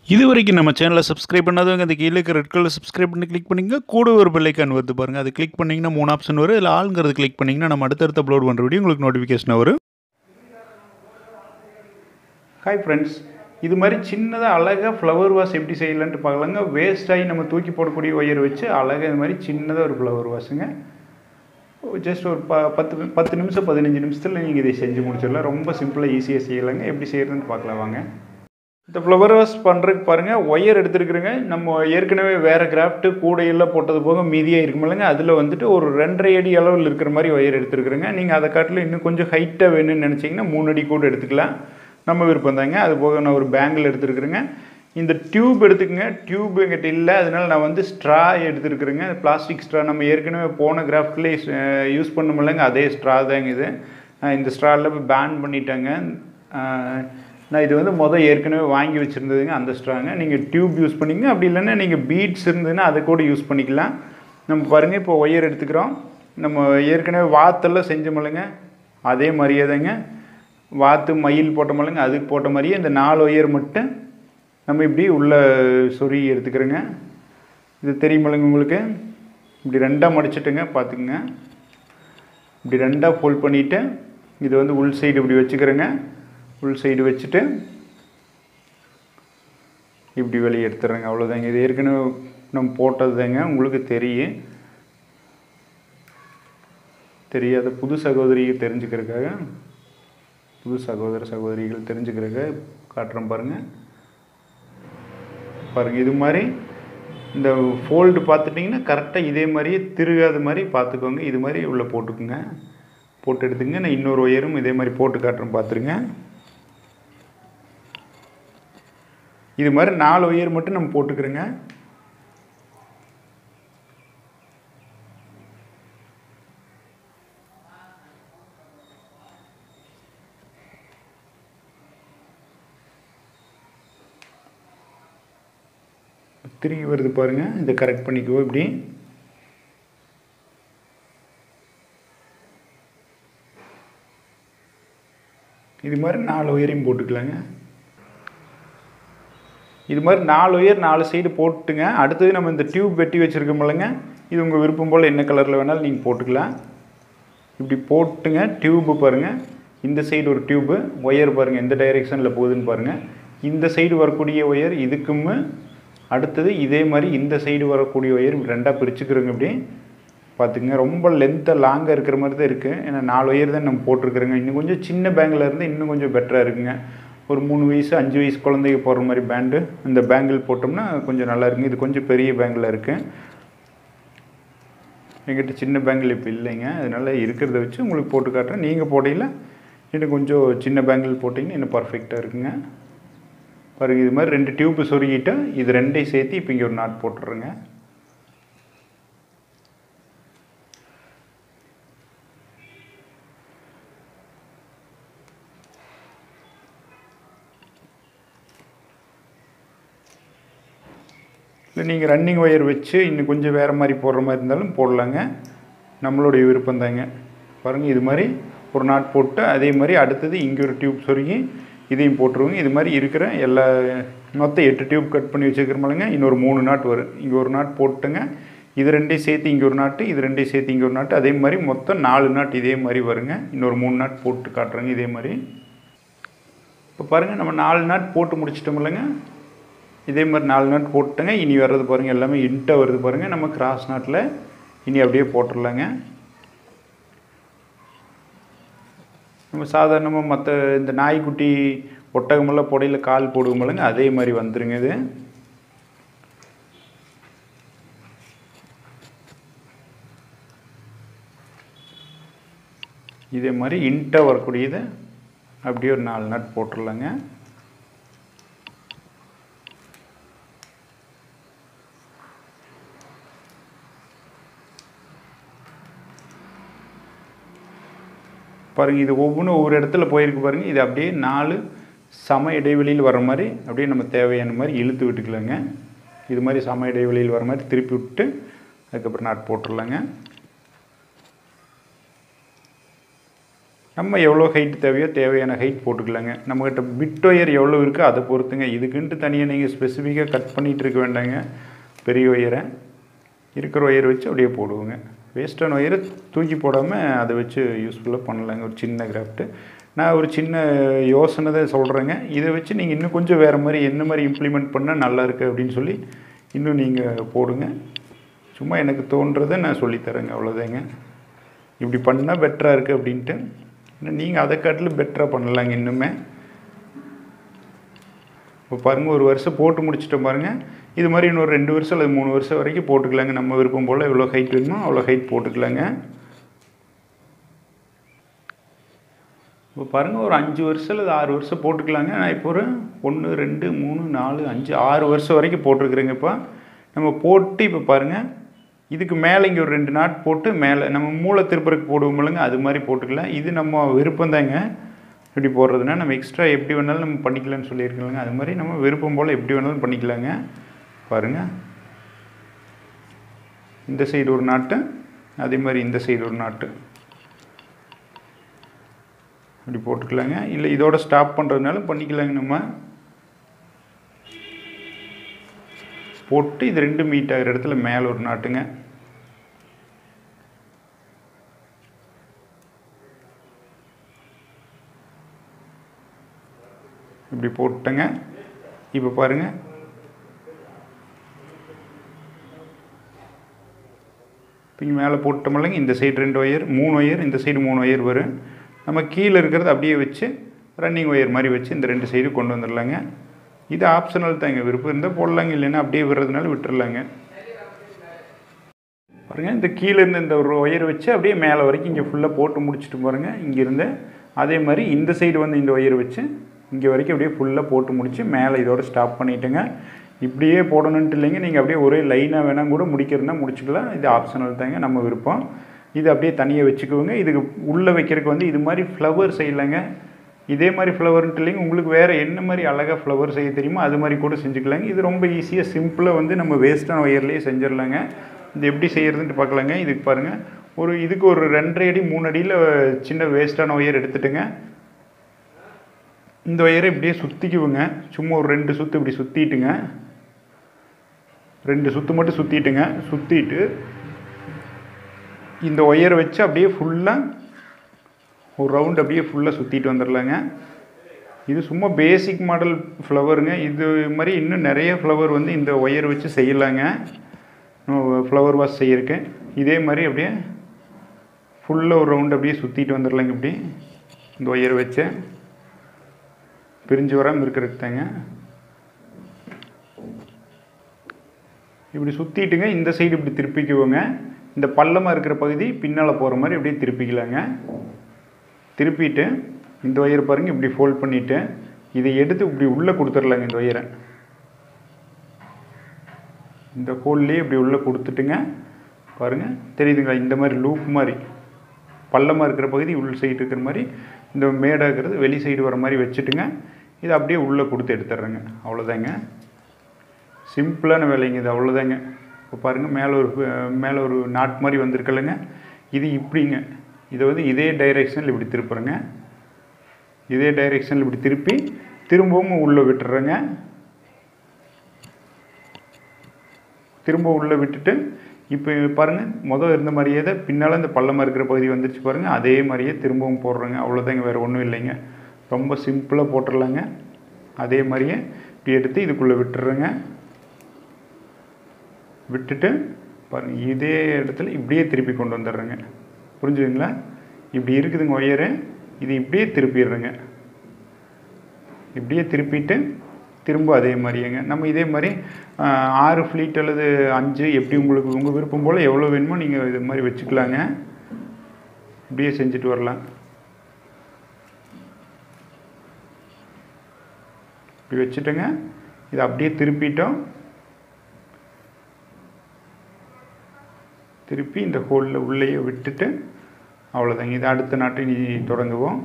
இது வரைக்கும் நம்ம சேனலை சப்ஸ்கிரைப் பண்ணாதவங்க அந்த கீழே இருக்க ரெட் கலர் சப்ஸ்கிரைப் பண்ணி கிளிக் பண்ணிங்க கூட ஒரு பெல்லைக்கான் வருது பாருங்கள் அது கிளிக் பண்ணிங்கன்னா மூணு ஆப்ஷன் வரும் இல்லை ஆளுங்கிறது கிளிக் பண்ணிங்கன்னா நம்ம அடுத்தடுத்து அப்லோட் பண்ணுற வீடியோ உங்களுக்கு நோட்டிஃபிகேஷன் வரும் ஹாய் ஃப்ரெண்ட்ஸ் இது மாதிரி சின்னதாக அழகாக ஃப்ளவர் வாஷ் எப்படி செய்யலான்ட்டு பார்க்கலாங்க வேஸ்ட் ஆகி நம்ம தூக்கி போடக்கூடிய ஒயர் வச்சு அழகாக இது மாதிரி சின்னதாக ஒரு ஃப்ளவர் வாஷுங்க ஜஸ்ட் ஒரு ப பத்து பத்து நிமிஷம் பதினஞ்சு நிமிஷத்தில் நீங்கள் இதை செஞ்சு முடிச்சிடலாம் ரொம்ப சிம்பிளாக ஈஸியாக செய்யலாங்க எப்படி செய்கிறதுன்னு பார்க்கலாம் வாங்க இந்த ஃப்ளவர் வாஷ் பண்ணுறதுக்கு பாருங்கள் ஒயர் எடுத்துருக்குறேங்க நம்ம ஏற்கனவே வேறு கிராஃப்ட்டு கூடையெல்லாம் போட்டது போக மீதியாக இருக்குமில்லங்க அதில் வந்துட்டு ஒரு ரெண்டரை அடி அளவில் இருக்கிற மாதிரி ஒயர் எடுத்துருக்குறேங்க நீங்கள் அதை காட்டில் இன்னும் கொஞ்சம் ஹைட்டாக வேணும்னு நினச்சிங்கன்னா மூணு அடி கூட எடுத்துக்கலாம் நம்ம விருப்பம் தாங்க அது போக நான் ஒரு பேங்கில் எடுத்துருக்குறேங்க இந்த டியூப் எடுத்துக்கங்க டியூப் எங்கிட்ட இல்லை அதனால நான் வந்து ஸ்ட்ரா எடுத்துருக்குறேங்க பிளாஸ்டிக் ஸ்ட்ரா நம்ம ஏற்கனவே போன கிராஃப்ட்லேயே யூஸ் பண்ணமில்லங்க அதே ஸ்ட்ரா தாங்க இது நான் இந்த ஸ்ட்ராவில் இப்போ பேன் பண்ணிட்டேங்க நான் இது வந்து மொதல் ஏற்கனவே வாங்கி வச்சுருந்ததுங்க அந்த ஸ்ட்ராங்க நீங்கள் டியூப் யூஸ் பண்ணிங்க அப்படி இல்லைன்னா நீங்கள் பீட்ஸ் இருந்ததுன்னா அதை கூட யூஸ் பண்ணிக்கலாம் நம்ம பாருங்கள் இப்போ ஒயர் எடுத்துக்கிறோம் நம்ம ஏற்கனவே வாத்தெல்லாம் செஞ்சோமில்லைங்க அதே மாதிரியே தாங்க வாத்து மயில் போட்டோமில்லைங்க அதுக்கு போட்ட மாதிரியே இந்த நாலு ஒயர் மட்டும் நம்ம இப்படி உள்ள சொறி எடுத்துக்கிறோங்க இது தெரியுமில்லைங்க உங்களுக்கு இப்படி ரெண்டாக மடிச்சிட்டுங்க பார்த்துக்குங்க இப்படி ரெண்டாக ஃபோல்ட் பண்ணிவிட்டு இது வந்து உள் சைடு இப்படி வச்சுக்கிறேங்க உள் சைடு வச்சுட்டு இப்படி வெளியே எடுத்துடுறேங்க அவ்வளோதாங்க இது ஏற்கனவே நம்ம போட்டது தாங்க உங்களுக்கு தெரியும் தெரியாத புது சகோதரியை தெரிஞ்சுக்கிறதுக்காக புது சகோதர சகோதரிகள் தெரிஞ்சுக்கிறதுக்காக காட்டுறேன் பாருங்கள் பாருங்கள் இது மாதிரி இந்த ஃபோல்டு பார்த்துட்டிங்கன்னா கரெக்டாக இதே மாதிரியே திருகாத மாதிரி பார்த்துக்கோங்க இது மாதிரி உள்ளே போட்டுக்குங்க போட்டு எடுத்துங்க நான் இன்னொரு ஒயரும் இதே மாதிரி போட்டு காட்டுறேன் பார்த்துருங்க இது மாதிரி நாலு ஒயர் மட்டும் நம்ம போட்டுக்கிறோங்க திரும்பி வருது பாருங்கள் இதை கரெக்ட் பண்ணிக்குவோம் இப்படி இது மாதிரி நாலு ஒயரையும் போட்டுக்கலாங்க இது மாதிரி நாலு ஒயர் நாலு சைடு போட்டுங்க அடுத்தது நம்ம இந்த டியூப் வெட்டி வச்சுருக்கோம்லங்க இது உங்கள் விருப்பம் போல் என்ன கலரில் வேணாலும் நீங்கள் போட்டுக்கலாம் இப்படி போட்டுங்க டியூப்பு பாருங்கள் இந்த சைடு ஒரு டியூப்பு ஒயர் பாருங்கள் எந்த டைரெக்ஷனில் போகுதுன்னு பாருங்கள் இந்த சைடு வரக்கூடிய ஒயர் இதுக்கும் அடுத்தது இதே மாதிரி இந்த சைடு வரக்கூடிய ஒயர் ரெண்டாக பிரிச்சுக்கிறோங்க இப்படி பார்த்துங்க ரொம்ப லென்த்தாக லாங்காக இருக்கிற மாதிரி தான் இருக்குது ஏன்னா நாலு ஒயர் தான் நம்ம போட்டிருக்கிறோங்க இன்னும் கொஞ்சம் சின்ன பேங்கில் இருந்து இன்னும் கொஞ்சம் பெட்டராக இருக்குங்க ஒரு மூணு வயசு அஞ்சு வயசு குழந்தைக்கு போடுற மாதிரி பேண்டு இந்த பேங்கிள் போட்டோம்னா கொஞ்சம் நல்லா இருக்குங்க இது கொஞ்சம் பெரிய பேங்கில் இருக்குது எங்கிட்ட சின்ன பேங்கில் இப்போ இல்லைங்க அதனால் இருக்கிறத வச்சு உங்களுக்கு போட்டு காட்டுறேன் நீங்கள் போடையில் இன்னும் கொஞ்சம் சின்ன பேங்கிள் போட்டிங்கன்னா இன்னும் பர்ஃபெக்டாக இருக்குங்க பாருங்க இது மாதிரி ரெண்டு டியூப்பு சொருகிட்டு இது ரெண்டையும் சேர்த்து இப்போ இங்கே ஒரு நாட் போட்டுருங்க இல்லை நீங்கள் ரன்னிங் ஒயர் வச்சு இன்னும் கொஞ்சம் வேறு மாதிரி போடுற மாதிரி இருந்தாலும் போடலாங்க நம்மளுடைய விருப்பம் தாங்க பாருங்கள் இது மாதிரி ஒரு நாட் போட்டு அதே மாதிரி அடுத்தது இங்கே ஒரு டியூப் சொருகி இதையும் போட்டுருவோங்க இது மாதிரி இருக்கிற எல்லா மொத்தம் எட்டு டியூப் கட் பண்ணி வச்சுக்கிறோமில்லங்க இன்னொரு மூணு நாட் வரும் இங்கே ஒரு நாட் போட்டுங்க இது ரெண்டையும் சேர்த்து இங்கே ஒரு நாட்டு இது ரெண்டையும் சேர்த்து இங்கே ஒரு நாட்டு அதே மாதிரி மொத்தம் நாலு நாட் இதே மாதிரி வருங்க இன்னொரு மூணு நாட் போட்டு காட்டுறேங்க இதே மாதிரி இப்போ பாருங்கள் நம்ம நாலு நாட் போட்டு முடிச்சிட்டோம் இல்லைங்க இதே மாதிரி நாலு நாட் போட்டுங்க இனி வர்றது பாருங்கள் எல்லாமே இன்ட்டாக வருது பாருங்கள் நம்ம கிராஸ் நாட்டில் இனி அப்படியே போட்டுடலாங்க நம்ம சாதாரணமாக மற்ற இந்த நாய்க்குட்டி ஒட்டகமெல்லாம் புடையில் கால் போடுவோமில்லங்க அதே மாதிரி வந்துருங்க இது இதே மாதிரி இன்ட்டாக வரக்கூடியது அப்படியே ஒரு நாலு நட் போட்டுடலாங்க பாருங்கள் இது ஒவ்வொன்றும் ஒவ்வொரு இடத்துல போயிருக்கு பாருங்கள் இது அப்படியே நாலு சம இடைவெளியில் வர மாதிரி அப்படியே நம்ம தேவையான மாதிரி இழுத்து விட்டுக்கலாங்க இது மாதிரி சம இடைவெளியில் வர மாதிரி திருப்பி விட்டு அதுக்கப்புறம் நாட் போட்டுடலாங்க நம்ம எவ்வளோ ஹைட் தேவையோ தேவையான ஹைட் போட்டுக்கலாங்க நம்மக்கிட்ட பிட் ஒயர் எவ்வளோ இருக்கோ அதை பொறுத்துங்க இதுக்குன்ட்டு தனியாக நீங்கள் ஸ்பெசிஃபிக்காக கட் பண்ணிகிட்டு இருக்க வேண்டாங்க பெரிய ஒயரை இருக்கிற ஒயர் வச்சு அப்படியே போடுவோங்க வேஸ்டான ஒயரை தூக்கி போடாமல் அதை வச்சு யூஸ்ஃபுல்லாக பண்ணலாங்க ஒரு சின்ன கிராஃப்ட்டு நான் ஒரு சின்ன யோசனை தான் சொல்கிறேங்க இதை வச்சு நீங்கள் இன்னும் கொஞ்சம் வேறு மாதிரி என்ன மாதிரி இம்ப்ளிமெண்ட் பண்ணால் நல்லா இருக்குது அப்படின்னு சொல்லி இன்னும் நீங்கள் போடுங்க சும்மா எனக்கு தோன்றதை நான் சொல்லித்தரேங்க அவ்வளோதாங்க இப்படி பண்ணால் பெட்டராக இருக்குது அப்படின்ட்டு இன்னும் நீங்கள் அதை காட்டிலும் பெட்டராக பண்ணலாங்க இன்னுமே இப்போ பாருங்கள் ஒரு வருஷம் போட்டு முடிச்சிட்டோம் பாருங்கள் இது மாதிரி இன்னொரு ரெண்டு வருஷம் அல்லது மூணு வருஷம் வரைக்கும் போட்டுக்கலாங்க நம்ம விருப்பம் போல் எவ்வளோ ஹைட் வேணுமோ அவ்வளோ ஹைட் போட்டுக்கலாங்க இப்போ பாருங்கள் ஒரு அஞ்சு வருஷம் அல்லது ஆறு வருஷம் போட்டுக்கலாங்க நான் இப்போ ஒரு ஒன்று ரெண்டு மூணு நாலு அஞ்சு ஆறு வருஷம் வரைக்கும் போட்டிருக்குறேங்க இப்போ நம்ம போட்டு இப்போ பாருங்கள் இதுக்கு மேலே இங்கே ஒரு ரெண்டு நாட் போட்டு மேலே நம்ம மூளை திருப்பறக்கு போடுவோம் இல்லைங்க அது மாதிரி போட்டுக்கலாம் இது நம்ம விருப்பம் தாங்க இப்படி போடுறதுனா நம்ம எக்ஸ்ட்ரா எப்படி வேணாலும் நம்ம பண்ணிக்கலாம்னு சொல்லியிருக்கலாங்க அது மாதிரி நம்ம விருப்பம் போல் எப்படி வேணாலும் பண்ணிக்கலாங்க பாருங்கள் இந்த சைடு ஒரு நாட்டு அதே மாதிரி இந்த சைடு ஒரு நாட்டு இப்படி போட்டுக்கலாங்க இல்லை இதோட ஸ்டாப் பண்ணுறதுனால பண்ணிக்கலாங்க நம்ம போட்டு இது ரெண்டு மீட் ஆகிற இடத்துல மேலே ஒரு நாட்டுங்க இப்படி போட்டுங்க இப்போ பாருங்கள் இப்போ இங்கே மேலே போட்டோமில்லைங்க இந்த சைடு ரெண்டு ஒயர் மூணு ஒயர் இந்த சைடு மூணு ஒயர் வரும் நம்ம கீழே இருக்கிறத அப்படியே வச்சு ரன்னிங் ஒயர் மாதிரி வச்சு இந்த ரெண்டு சைடு கொண்டு வந்துடலாங்க இது ஆப்ஷனல் தாங்க விருப்பம் இருந்தால் போடலாங்க இல்லைன்னா அப்படியே விடுறதுனால விட்டுறலாங்க பாருங்கள் இந்த கீழே இருந்து இந்த ஒரு ஒயர் வச்சு அப்படியே மேலே வரைக்கும் இங்கே ஃபுல்லாக போட்டு முடிச்சுட்டு பாருங்கள் இங்கேருந்து அதே மாதிரி இந்த சைடு வந்து இந்த ஒயர் வச்சு இங்கே வரைக்கும் அப்படியே ஃபுல்லாக போட்டு முடிச்சு மேலே இதோட ஸ்டாப் பண்ணிவிட்டுங்க இப்படியே போடணுன்ட்டு இல்லைங்க நீங்கள் அப்படியே ஒரே லைனாக வேணால் கூட முடிக்கிறதுனா முடிச்சுக்கலாம் இது ஆப்ஷனல் தாங்க நம்ம விருப்பம் இது அப்படியே தனியாக வச்சுக்குவோங்க இதுக்கு உள்ளே வைக்கிறதுக்கு வந்து இது மாதிரி ஃப்ளவர் செய்யலைங்க இதே மாதிரி ஃப்ளவர்ன்ட்டு இல்லைங்க உங்களுக்கு வேறு என்ன மாதிரி அழகாக ஃப்ளவர் செய்ய தெரியுமோ அது மாதிரி கூட செஞ்சுக்கலாங்க இது ரொம்ப ஈஸியாக சிம்பிளாக வந்து நம்ம வேஸ்டான ஒயர்லேயே செஞ்சிடலாங்க இது எப்படி செய்கிறதுன்ட்டு பார்க்கலாங்க இதுக்கு பாருங்கள் ஒரு இதுக்கு ஒரு ரெண்டரை அடி மூணு அடியில் சின்ன வேஸ்டான ஒயர் எடுத்துட்டுங்க இந்த ஒயரை இப்படியே சுற்றிக்குவோங்க சும்மா ஒரு ரெண்டு சுற்று இப்படி சுற்றிட்டுங்க ரெண்டு சுற்று மட்டும் சுற்றிட்டுங்க சுற்றிட்டு இந்த ஒயரை வச்சு அப்படியே ஃபுல்லாக ஒரு ரவுண்ட் அப்படியே ஃபுல்லாக சுற்றிட்டு வந்துடலாங்க இது சும்மா பேசிக் மாடல் ஃப்ளவருங்க இது மாதிரி இன்னும் நிறைய ஃப்ளவர் வந்து இந்த ஒயர் வச்சு செய்யலாங்க ஃப்ளவர் வாஷ் செய்யறதுக்கு இதே மாதிரி அப்படியே ஃபுல்லாக ஒரு ரவுண்ட் அப்படியே சுற்றிட்டு வந்துடலாங்க இப்படி இந்த ஒயர் வச்சு பிரிஞ்சு வராமல் இருக்கிறதுக்கு தாங்க இப்படி சுற்றிட்டுங்க இந்த சைடு இப்படி திருப்பிக்குவோங்க இந்த பள்ளமாக இருக்கிற பகுதி பின்னால் போகிற மாதிரி அப்படியே திருப்பிக்கலாங்க திருப்பிட்டு இந்த ஒயர் பாருங்கள் இப்படி ஃபோல்ட் பண்ணிவிட்டு இதை எடுத்து இப்படி உள்ளே கொடுத்துர்லாங்க இந்த ஒயரை இந்த ஹோல்லையே இப்படி உள்ளே கொடுத்துட்டுங்க பாருங்கள் தெரியுதுங்களா இந்த மாதிரி லூப் மாதிரி பள்ளமாக இருக்கிற பகுதி உள் சைடு இருக்கிற மாதிரி இந்த மேடாக இருக்கிறது வெளி சைடு வர மாதிரி வச்சுட்டுங்க இதை அப்படியே உள்ளே கொடுத்து எடுத்துட்றேங்க அவ்வளோதாங்க சிம்பிளான வேலைங்க இது அவ்வளோதாங்க இப்போ பாருங்கள் மேலே ஒரு மேலே ஒரு நாட் மாதிரி வந்திருக்கலைங்க இது இப்படிங்க இதை வந்து இதே டைரெக்ஷனில் இப்படி திருப்புறேங்க இதே டைரெக்ஷனில் இப்படி திருப்பி திரும்பவும் உள்ளே விட்டுறேங்க திரும்ப உள்ளே விட்டுட்டு இப்போ பாருங்கள் மொதல் இருந்த மாதிரியே தான் பின்னால் இந்த பள்ளமாக இருக்கிற பகுதி வந்துருச்சு பாருங்கள் அதே மாதிரியே திரும்பவும் போடுறேங்க அவ்வளோதாங்க வேறு ஒன்றும் இல்லைங்க ரொம்ப சிம்பிளாக போட்டுடலாங்க அதே மாதிரியே இப்படி எடுத்து இதுக்குள்ளே விட்டுறேங்க விட்டுட்டு பாருங்கள் இதே இடத்துல இப்படியே திருப்பி கொண்டு வந்துடுறேங்க புரிஞ்சுதுங்களா இப்படி இருக்குதுங்க ஒயரு இது இப்படியே திருப்பிடுறேங்க இப்படியே திருப்பிட்டு திரும்ப அதே மாதிரிங்க நம்ம இதே மாதிரி ஆறு ஃப்ளீட் அல்லது அஞ்சு எப்படி உங்களுக்கு உங்கள் விருப்பம் போல் எவ்வளோ வேணுமோ நீங்கள் இது மாதிரி வச்சுக்கலாங்க இப்படியே செஞ்சுட்டு வரலாம் இப்படி வச்சுட்டுங்க இதை அப்படியே திருப்பிட்டோம் திருப்பி இந்த ஹோலில் உள்ளேயே விட்டுட்டு அவ்வளோதாங்க இது அடுத்த நாட்டை நீ தொடங்குவோம்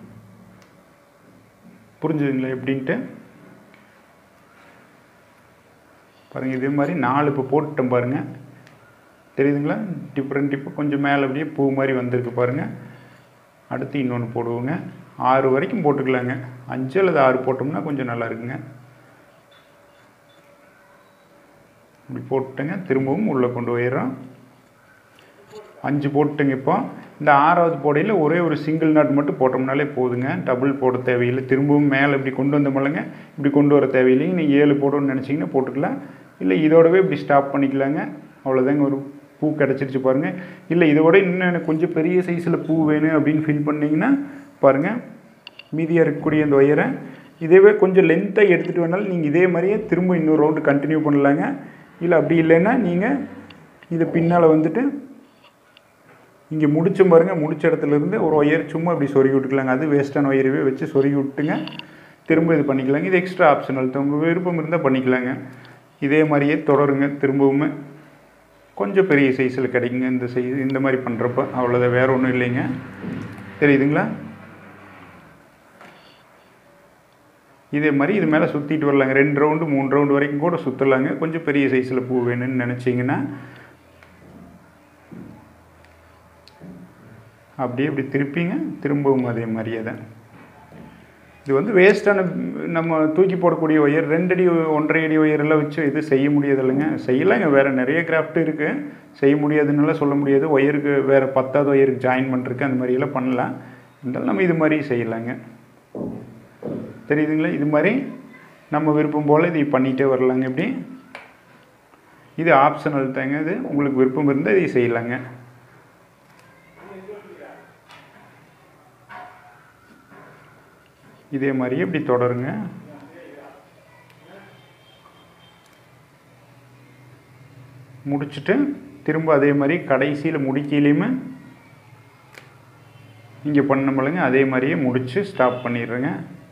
புரிஞ்சுதுங்களா எப்படின்ட்டு பாருங்கள் இதே மாதிரி நாலு இப்போ போட்டுட்டோம் பாருங்கள் தெரியுதுங்களா டிஃப்ரெண்ட் இப்போ கொஞ்சம் மேலே அப்படியே பூ மாதிரி வந்திருக்கு பாருங்கள் அடுத்து இன்னொன்று போடுவோங்க ஆறு வரைக்கும் போட்டுக்கலாங்க அஞ்சு அல்லது ஆறு போட்டோம்னா கொஞ்சம் நல்லா இருக்குங்க இப்படி போட்டுங்க திரும்பவும் உள்ளே கொண்டு போயிடுறோம் அஞ்சு போட்டுங்க இப்போ இந்த ஆறாவது போடையில் ஒரே ஒரு சிங்கிள் நாட் மட்டும் போட்டோம்னாலே போதுங்க டபுள் போட தேவையில்லை திரும்பவும் மேலே இப்படி கொண்டு வந்தோம்லங்க இப்படி கொண்டு வர தேவையில்லைங்க நீங்கள் ஏழு போடணும்னு நினச்சிங்கன்னா போட்டுக்கலாம் இல்லை இதோடவே இப்படி ஸ்டாப் பண்ணிக்கலாங்க அவ்வளோதாங்க ஒரு பூ கிடச்சிருச்சு பாருங்கள் இல்லை இதோட இன்னும் எனக்கு கொஞ்சம் பெரிய சைஸில் பூ வேணும் அப்படின்னு ஃபீல் பண்ணிங்கன்னா பாருங்கள் மீதியாக இருக்கக்கூடிய இந்த ஒயரை இதேவே கொஞ்சம் லென்த்தாக எடுத்துகிட்டு வேணாலும் நீங்கள் இதே மாதிரியே திரும்ப இன்னொரு ரவுண்டு கண்டினியூ பண்ணலாங்க இல்லை அப்படி இல்லைன்னா நீங்கள் இது பின்னால் வந்துட்டு இங்கே முடிச்ச பாருங்க முடிச்ச இடத்துல இருந்து ஒரு ஒயர் சும்மா இப்படி சொருகி விட்டுக்கலாங்க அது வேஸ்ட்டான ஒயரவே வச்சு சொருகி விட்டுங்க திரும்ப இது பண்ணிக்கலாங்க இது எக்ஸ்ட்ரா ஆப்ஷனல் உங்கள் விருப்பம் இருந்தால் பண்ணிக்கலாங்க இதே மாதிரியே தொடருங்க திரும்பவுமே கொஞ்சம் பெரிய சைஸில் கிடைக்குங்க இந்த சைஸ் இந்த மாதிரி பண்ணுறப்ப அவ்வளோதான் வேறு ஒன்றும் இல்லைங்க தெரியுதுங்களா இதே மாதிரி இது மேலே சுற்றிட்டு வரலாங்க ரெண்டு ரவுண்டு மூணு ரவுண்டு வரைக்கும் கூட சுற்றலாங்க கொஞ்சம் பெரிய சைஸில் பூ வேணும்னு நினச்சிங்கன்னா அப்படியே இப்படி திருப்பிங்க திரும்பவும் அதே மாதிரியே தான் இது வந்து வேஸ்ட்டான நம்ம தூக்கி போடக்கூடிய ஒயர் ரெண்டடி ஒன்றரை அடி ஒயரெல்லாம் வச்சு இது செய்ய முடியாது இல்லைங்க செய்யலாங்க வேறு நிறைய கிராஃப்ட் இருக்குது செய்ய முடியாதுன்னெல்லாம் சொல்ல முடியாது ஒயருக்கு வேறு பத்தாவது ஒயருக்கு ஜாயின் பண்ணுறதுக்கு அந்த மாதிரியெல்லாம் பண்ணலாம் இருந்தாலும் நம்ம இது மாதிரி செய்யலாங்க தெரியுதுங்களா இது மாதிரி நம்ம விருப்பம் போல் இதை பண்ணிகிட்டே வரலாங்க இப்படி இது ஆப்ஷனல் தாங்க இது உங்களுக்கு விருப்பம் இருந்தால் இதை செய்யலாங்க இதே மாதிரியே இப்படி தொடருங்க முடிச்சுட்டு திரும்ப அதே மாதிரி கடைசியில் முடிக்கையிலையுமே இங்கே பண்ண அதே மாதிரியே முடித்து ஸ்டாப் பண்ணிடுறேங்க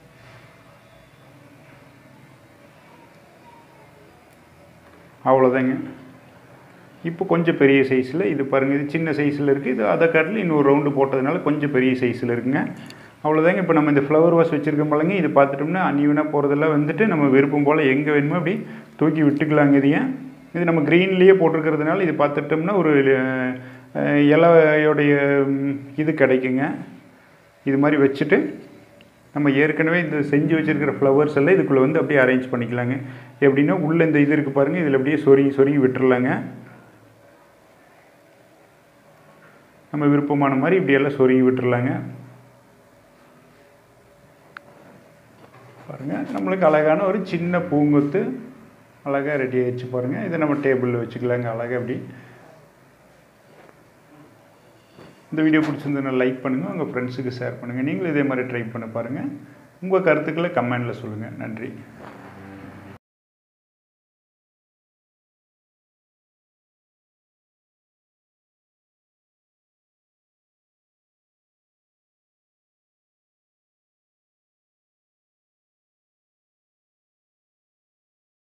அவ்வளோதாங்க இப்போ கொஞ்சம் பெரிய சைஸில் இது பாருங்கள் இது சின்ன சைஸில் இருக்குது இது அதை காட்டில் இன்னொரு ரவுண்டு போட்டதுனால கொஞ்சம் பெரிய சைஸில் இருக்குங்க அவ்வளோதாங்க இப்போ நம்ம இந்த ஃப்ளவர் வாஷ் வச்சுருக்க பழங்க இது பார்த்துட்டோம்னா அன்னிவனாக போகிறதெல்லாம் வந்துட்டு நம்ம விருப்பம் போல் எங்கே வேணுமோ அப்படி தூக்கி விட்டுக்கலாங்க இதையே இது நம்ம க்ரீன்லேயே போட்டிருக்கிறதுனால இது பார்த்துட்டோம்னா ஒரு அஹ், இலையோடைய ம், இது கிடைக்குங்க இது மாதிரி வச்சுட்டு நம்ம ஏற்கனவே இந்த செஞ்சு வச்சுருக்கிற ஃப்ளவர்ஸ் எல்லாம் இதுக்குள்ளே வந்து அப்படியே அரேஞ்ச் பண்ணிக்கலாங்க எப்படின்னா உள்ளே இந்த இது இருக்குது பாருங்கள் இதில் அப்படியே சொருகி சொருகி விட்டுறலாங்க நம்ம விருப்பமான மாதிரி இப்படியெல்லாம் சொருகி விட்டுறலாங்க பாருங்கள் நம்மளுக்கு அழகான ஒரு சின்ன பூங்கொத்து அழகாக ரெடி ஆயிடுச்சு பாருங்கள் இதை நம்ம டேபிளில் வச்சுக்கலாங்க அழகாக அப்படி இந்த வீடியோ பிடிச்சிருந்ததுன்னா லைக் பண்ணுங்கள் உங்கள் ஃப்ரெண்ட்ஸுக்கு ஷேர் பண்ணுங்கள் நீங்களும் இதே மாதிரி ட்ரை பண்ண பாருங்கள் உங்கள் கருத்துக்களை கமெண்டில் சொல்லுங்கள் நன்றி